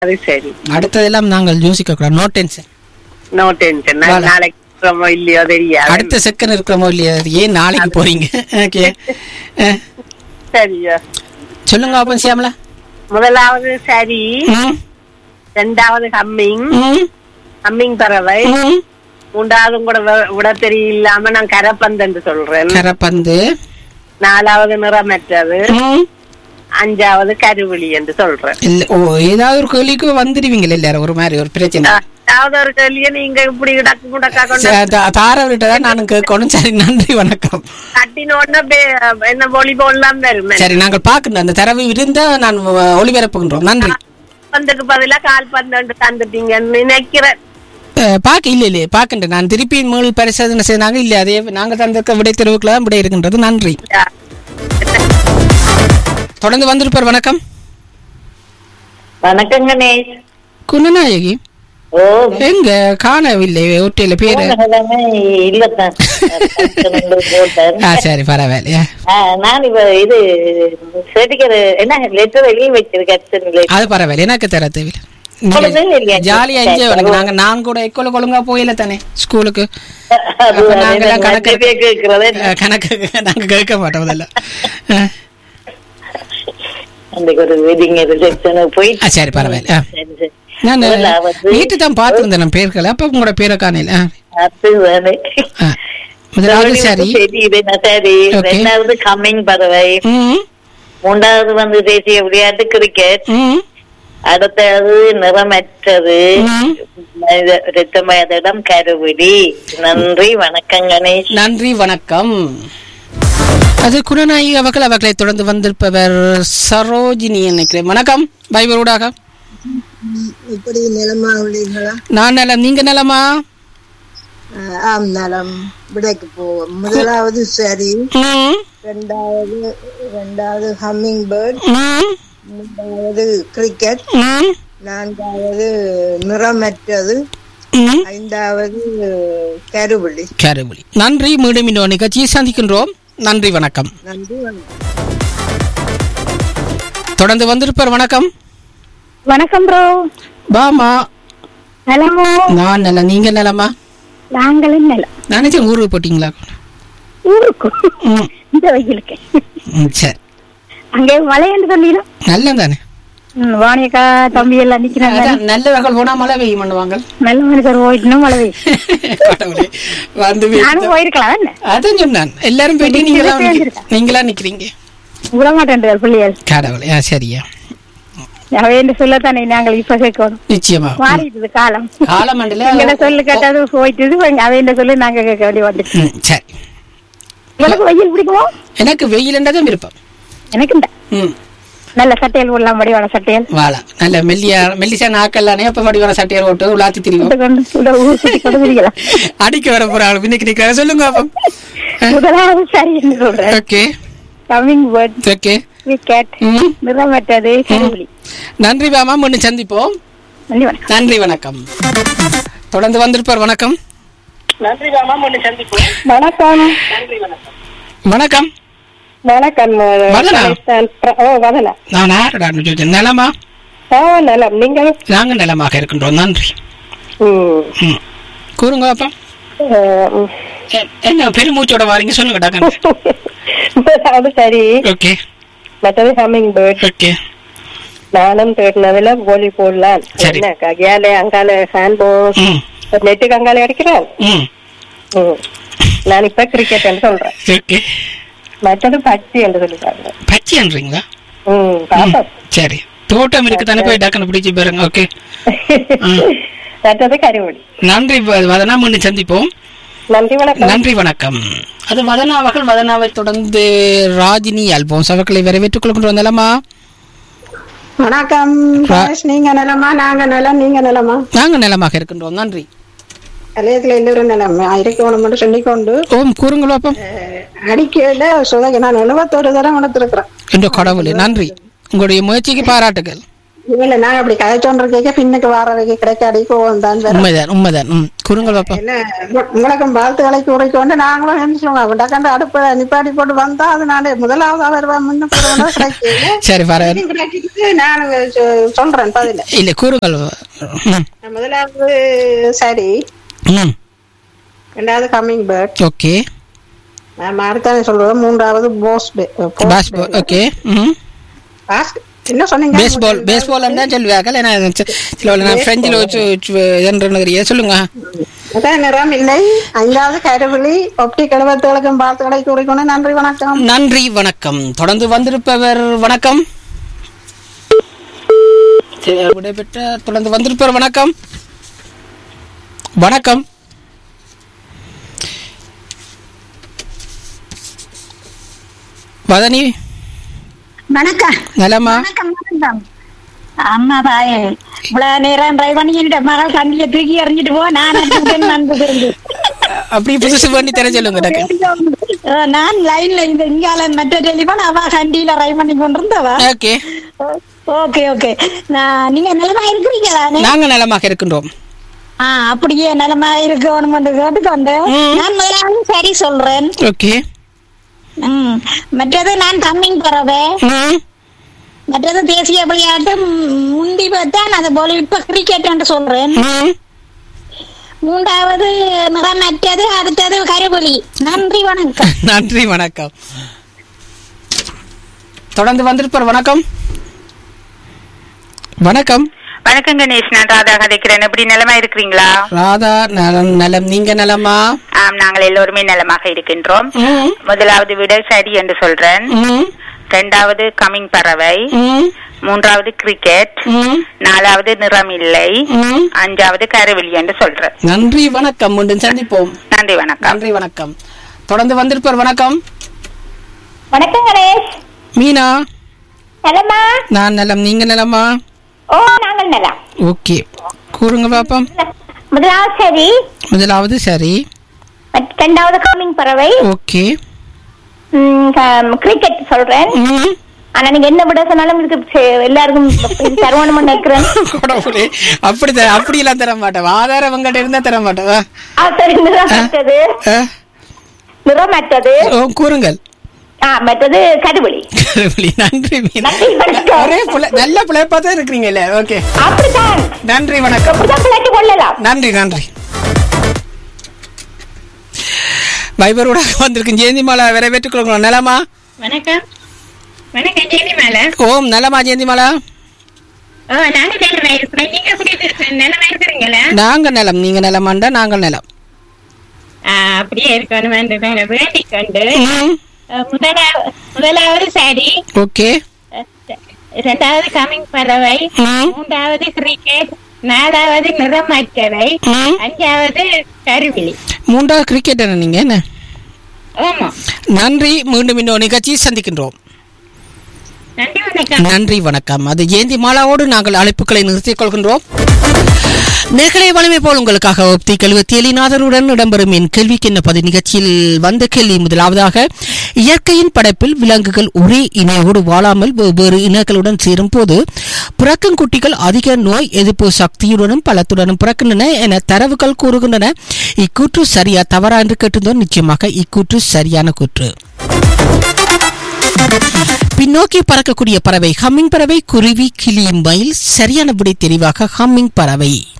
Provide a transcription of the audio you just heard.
அது சரி அடுத்ததெல்லாம் நாங்கள் யோசிக்க கூடாது நோ டென்ஷன் நோ டென்ஷன் வேலை. நாளைக்கு இருக்கிறோமோ இல்லையோ தெரியாது அடுத்த செகண்ட் இருக்கிறோமோ இல்லையா அது ஏன் நாளைக்கு போறீங்க ஓகே சரியா சொல்லுங்க அப்பன் சியாமலா முதலாவது சரி ம், ரெண்டாவது ஹம்மிங் ம், ஹம்மிங் பறவை ம். மூன்றாவது கூட வி- விட தெரியலாம நான் கரப்பந்து சொல்றேன் கரப்பந்து நாலாவது நிறமற்றது ம். அஞ்சாவது கருவிழி என்று சொல்றேன் இல்ல ஓ ஏதாவது ஒரு கேள்விக்கு வந்துடுவீங்களா எல்லாரும் ஒரு மாதிரி ஒரு பிரச்சனை அதாவது ஒரு கேள்வியை நீங்க இப்படி டக்கு முடக்கா கொண்டு சரி, தா- தாராவிட்ட தான் நானும் கேட்கணும் சரி நன்றி வணக்கம் கட்டின உடனே பே- என்ன வாலிபால் எல்லாம் வரும் சரி நாங்கள் பார்க்கணும் அந்த தரவு இருந்தா நான் அஹ், ஒளிபரப்புகின்றோம் நன்றி பந்துக்கு பதிலா கால் பந்து தந்துட்டீங்கன்னு நினைக்கிறேன் அஹ், பார்க்க இல்ல இல்லையே பார்க்கின்றேன் நான் திருப்பி மீள் பரிசோதனை செய்தாங்க இல்ல அதே நாங்கள் தந்திருக்க விடை தெருவுக்குள்ள தான் விடை இருக்கின்றது நன்றி தொடர்ந்து வந்திருப்பார் வணக்கம் வணக்கம் கணேஷ் குணநாயகி ஓ எங்க காணவில்லை ஒற்றையில பேரு போனகிழமை இல்லத்தான் போட்டேன் ஆ சரி பரவாயில்லையா ஆ, நான் இப்ப இது சர்டிபிகேட் என்ன லெட்டர் எழுதி வச்சிருக்கேன் அது பரவாயில்ல எனக்கு தர தேவையில்லை உங்களுக்கு இல்லையா? ஜாலியா என்ஜாய் பண்ணுங்க நாங்க நான் கூட எக்கோல ஒழுங்கா போயில தானே ஸ்கூலுக்கு அப்ப நாங்கெல்லாம் கணக்கு கேட்கறது அஹ், கணக்கு நாங்க கேட்க மாட்டோம் அதெல்லாம் அஹ், அன்னைக்கு ஒரு வெட்டிங் ரிசப்ஷனுக்கு போய் ஆ, சரி பரவாயில்ல ஆ. சரி, சரி. நான் முதலாவது வீட்டு தான் பார்த்துருந்தேன் நான் பேர்களை அப்ப உங்களோட பேரை காணையில அதுதானே. முதலாவது சரி சரி இது என்ன சரி Okay. ரெண்டாவது கம்மிங் பறவை ம், மூன்றாவது வந்து தேசிய விளையாட்டு கிரிக்கெட் ம், அடுத்தது நிறமற்றது ம். ரத்தமயதிடம் கருவிடி நன்றி வணக்கம் கணேஷ் நன்றி வணக்கம் அது குணநாயகி அவர்கள் அவர்களை தொடர்ந்து வந்திருப்பவர் சரோஜினி நினைக்கிறேன் வணக்கம் பைபரோடாக இப்படி நிலமா உள்ளீர்களா நான் நலம் நீங்க நலமா அஹ் ஆம் நலம் விடைக்கு போவோம் முதலாவது சரி ம், ரெண்டாவது ரெண்டாவது ஹம்மிங் பேர்ட் ம், மூன்றாவது கிரிக்கெட் ம், நான்காவது நிறமற்றது ம். ஐந்தாவது கருவிழி கருவிழி நன்றி மீண்டும் இன்னொரு நிகழ்ச்சியை சந்திக்கின்றோம் நன்றி வணக்கம் நன்றி வணக்கம் தொடர்ந்து வந்திருப்பார் வணக்கம் வணக்கம் ப்ரோ பாமா நலமோ நான் நலம் நீங்க நலமா நாங்களும் நலம் நினைச்சேன் ஊருக்கு போட்டீங்களா ஊருக்கும் ம், இந்த வெயிலுக்கு ம், சரி அங்கே மழை என்று சொல்லிடும் நல்ல தானே வாணியக்கா தம்பி எல்லாம் நிக்கிறாங்க அதான் நல்லவர்கள் போனா மழை பெய்யும் பண்ணுவாங்க நல்ல மனுஷர் போயிட்டுனும் மழை பெய்யும் கடவுளே வந்து நானும் போயிருக்கலாம் என்ன அதான் சொன்னான் எல்லாரும் போயிட்டு நீங்களா சேர்ந்துருக்கா. நீங்களா நிக்கிறீங்க விட மாட்டேன் பிள்ளைகள் கடவுளே ஆ சரியா அவை என்று சொல்லத்தானே நாங்கள் இப்ப கேட்கணும் நிச்சயமா மாறிடுது காலம் காலமண்டல எங்களை சொல்லு கேட்டது போயிட்டு அவை என்று சொல்லி நாங்க கேட்க வேண்டி வந்துச்சு ம், சரி உங்களுக்கு வெயில் பிடிக்குமோ எனக்கு வெயிலண்டதான் விருப்பம் எனக்கு இந்த ம் நல்ல சட்டையல் போடலாம் வடிவான சட்டையல் வாழ நல்ல மெல்லியா மெல்லிசா நாக்கல்லானே அப்ப மடிவான சட்டையை ஓட்டு உலாத்தி திரிவோம் கொண்டு கொண்டு உள்ள ஊர் சுத்தி கொண்டு திரிக்கலாம். அடிக்க வர போற ஆள் இன்னைக்கு நிக்கிறாங்க சொல்லுங்க அப்போ முதலாவது சரி என்று சொல்றேன் okay coming word okay cricket ம் நிறமற்றது கருவிழி நன்றி பாமா முன்னு சந்திப்போம் நன்றி வணக்கம் நன்றி வணக்கம் தொடர்ந்து வந்திருப்பார் வணக்கம் வணக்கம் வணக்கம் வணக்கம் வதனா? ஓ வதனா நான் யாருடான்னு சொல்லிட்டேன் நலமா ஓ நலம் நீங்கள் நாங்கள் நலமாக இருக்கின்றோம் நன்றி ம், ம் கூறுங்க அப்பா அஹ், எ- என்ன பெருமூச்சோட வாரீங்க சொல்லுங்க டாக்டர் முதலாவது சரி ஓகே மற்றது ஹம்மிங் பேர்ட் ஓகே நானும் தேடினதுல கோலி போடலாம் சரி. என்ன ககியாலே அங்கால ஹேண்ட் பால் ம் நெட்டுக்கு அங்கால அடிக்கிறேன் ம் ம். நான் இப்ப கிரிக்கெட் என்று சொல்றேன் ஓகே மற்றது பச்சி என்று சொல்லிட்டாங்க பச்சைன்றீங்களா ம் பாப்போம் சரி தோட்டம் இருக்கு தானே போய் டக்குன்னு பிடிச்சி பாருங்க ஓகே ம். மற்றது கருவடி நன்றி வ- வதனா முன்னு சந்திப்போம் நன்றி வணக்கம் நன்றி வணக்கம் அது வதனா அவர்கள் வதனாவை தொடர்ந்து ராஜினி அல்போன்ஸ் அவர்களை வரவேற்றுக் கொள்கின்ற நலமா வணக்கம் ரமேஷ், நீங்க நிலமா நாங்க நிலம் நீங்க நிலமா நாங்க நலமாக இருக்கின்றோம் நன்றி கலையத்துல எல்லோரும் நிலம் இருக்கணும் மட்டும் சொல்லிக்கொண்டு ஓம் கூறுங்களோ அப்போ அடிக்கல சுதக நான் எழுபத்தோரு தரம் எடுத்திருக்கிறேன் என்ற கடவுளே நன்றி உங்களுடைய முயற்சிக்கு பாராட்டுகள் இல்ல நான் அப்படி கதைச்சோன்றிருக்கேன் பின்னுக்கு வாரவைக்கு கிடைக்காடி கோவம் தான் வரும் உண்மைதான் உண்மைதான் ம் கூறுங்கள் பாப்பா என்ன உங்க- உங்களுக்கும் வாழ்த்துக்களை கூறிக்கொண்டு நாங்களும் என்ன சொல்லுவோம் டக்காண்டு அடுப்ப நிப்பாட்டி போட்டு வந்தா அது நானே முதலாவது வருவா முன்னுக்கு வருவா கிடைக்கல சரி பரவாயில்ல கிடைக்கிட்டு நான் சொ- சொல்றேன் பதில இல்லை கூறுங்கள் ம் முதலாவது சரி ம் ரெண்டாவது கம்மிங் பேர்ட் ஓகே நான் அடுத்தானே சொல்றேன் மூன்றாவது போஸ் பாஸ்பால் ஓகே ம் என்ன சொன்னீங்க பேஸ்பால் பேஸ்பால் தான் சொல்லுவாங்க ஏன்னா சி- சில நான் ஃப்ரெஞ்சில் வச்சு தெரியல சொல்லுங்க அதான் நிறம் இல்லை ஐந்தாவது கருவிழி ஒப்டி கிழவத்துகளுக்கும் வாழ்த்துக்களை கூறிக்கொண்டு நன்றி வணக்கம் நன்றி வணக்கம் தொடர்ந்து வந்திருப்பவர் வணக்கம் சரி, விடைபெற்ற தொடர்ந்து வந்திருப்பவர் வணக்கம் வணக்கம் வதனி வணக்கம் நலமா வணக்கம் வணக்கம் அம்மா தாயே இவ்வளவு நேரம் டிரைவ் பண்ணிட்டு மகள் கண்டிய தூக்கி எறிஞ்சிட்டு போ நான் அடிச்சுட்டேன்னு நன்கு தெரிஞ்சு அப்படி புதுசு பண்ணி தர சொல்லுங்க டக்கு அஹ் நான் லைன்ல இந்த இங்கால மற்ற டெலிபோன் அவ கண்டியில ட்ரை பண்ணி கொண்டிருந்தவா ஓகே ஓகே ஓகே நான் நீங்க நிலமா இருக்கிறீங்க தானே நாங்க நலமாக இருக்கின்றோம் ஆ அப்படியே நிலமா இருக்கணும் கேட்டுக்கொண்டு ம். நான் முதலாவது சரி சொல்றேன் ஓகே ம். மற்றது நான் கம்மிங் போறவே ம் மற்றது தேசிய விளையாட்டு ம், முந்தி தான் அது போல இப்ப கிரிக்கெட் என்று சொல்றேன் ம் மூன்றாவது நிறமற்றது அடுத்தது கருவொலி நன்றி வணக்கம் நன்றி வணக்கம் தொடர்ந்து வந்திருப்பார் வணக்கம் வணக்கம் வணக்கம் கணேஷ் நான் ராதா கதைக்கிறேன் எப்படி நலமா இருக்கிறீங்களா ராதா நலம் நலம் நீங்க நலமா ஆம் நாங்கள் எல்லோருமே நலமாக இருக்கின்றோம் ம், முதலாவது விட சரி என்று சொல்றேன் ம், இரண்டாவது கமிங் பறவை ம், மூன்றாவது கிரிக்கெட் ம், நாலாவது நிறமில்லை ம். அஞ்சாவது கருவிழி என்று சொல்றேன் நன்றி வணக்கம் மீண்டும் சந்திப்போம் நன்றி வணக்கம் நன்றி வணக்கம் தொடர்ந்து வந்திருப்பார் வணக்கம் வணக்கம் கணேஷ் மீனா நலமா நான் நலம் நீங்க நலமா ஓ நாங்கள் நலம் ஓகே கூறுங்க பாப்போம் முதலாவது சரி முதலாவது சரி இரண்டாவது கம்மிங் பறவை ஓகே கிரிக்கெட் சொல்றேன் ம். ஆனா நீங்க என்ன விட சொன்னாலும் இதுக்கு எல்லாருக்கும் தருவணும் நினைக்கிறேன் கடவுளே அப்படி தர அப்படியெல்லாம் தர மாட்டேன் ஆதாரம் உங்கள்கிட்ட இருந்தா தர மாட்டேன் வா. ஆ, சரி நிறமற்றது ஆ, நிறமற்றது ஓ, கூறுங்கள் ஆ மற்றது கருவொலி கடவுளே, நன்றி மீனா நன்றி, வணக்கம். ஒரே புல- நல்ல பிள்ளைப்பா தான் இருக்கிறீங்கல்ல ஓகே அப்படித்தான் நன்றி வணக்கம் அப்படிதான் பிள்ளைட்டு கொள்ளலாம் நன்றி நன்றி வைபரோட வந்திருக்கும் ஜெயந்திமாலா வரவேற்றுக் கொள்கிறோம் நலமா வணக்கம் வணக்கம் ஜெயந்தி மேல ஓம் நலமா ஜெயந்திமாலா ஓ நாங்க நிலமா இருக்கிறோம் நீங்க எப்படி இருக்கு- நிலமா இருக்கிறீங்களா நாங்க நலம் நீங்க நலமாண்டா நாங்கள் நலம் ஆ, அப்படியே இருக்கணும் வேண்டிக் கொண்டு ம், அஹ், முதலாவது முதலாவது சாரி ஓகே இரண்டாவது கமிங் பறவை ம், மூன்றாவது கிரிக்கெட் நாலாவது நிறமற்றவை ம். அஞ்சாவது கருவிழி மூன்றாவது கிரிக்கெட் என்ன நீங்க என்ன ஆமா நன்றி மீண்டும் இன்னொரு நிகழ்ச்சி சந்திக்கின்றோம் நன்றி வணக்கம் நன்றி வணக்கம் அது ஜெயந்தி மாலாவோடு நாங்கள் அழைப்புகளை நிறுத்திக் கொள்கின்றோம் நேர்களை வலிமை போல் உங்களுக்காக ஒப்தி கல்வி தேலிநாதருடன் இடம்பெறும் என் கேள்விக்கு என்ன பதில் நிகழ்ச்சியில் வந்த கேள்வி முதலாவதாக இயற்கையின் படைப்பில் விலங்குகள் ஒரே இணையோடு வாழாமல் வெவ்வேறு இனங்களுடன் சேரும் போது பிறக்கும் குட்டிகள் அதிக நோய் எதிர்ப்பு சக்தியுடனும் பலத்துடனும் பிறக்கின்றன என தரவுகள் கூறுகின்றன இக்கூற்று சரியா தவறா என்று கேட்டிருந்தோம் நிச்சயமாக இக்கூற்று சரியான கூற்று பின்னோக்கி பறக்கக்கூடிய பறவை ஹம்மிங் பறவை குருவி கிளி மயில் சரியான விடை தெரிவாக ஹம்மிங் பறவை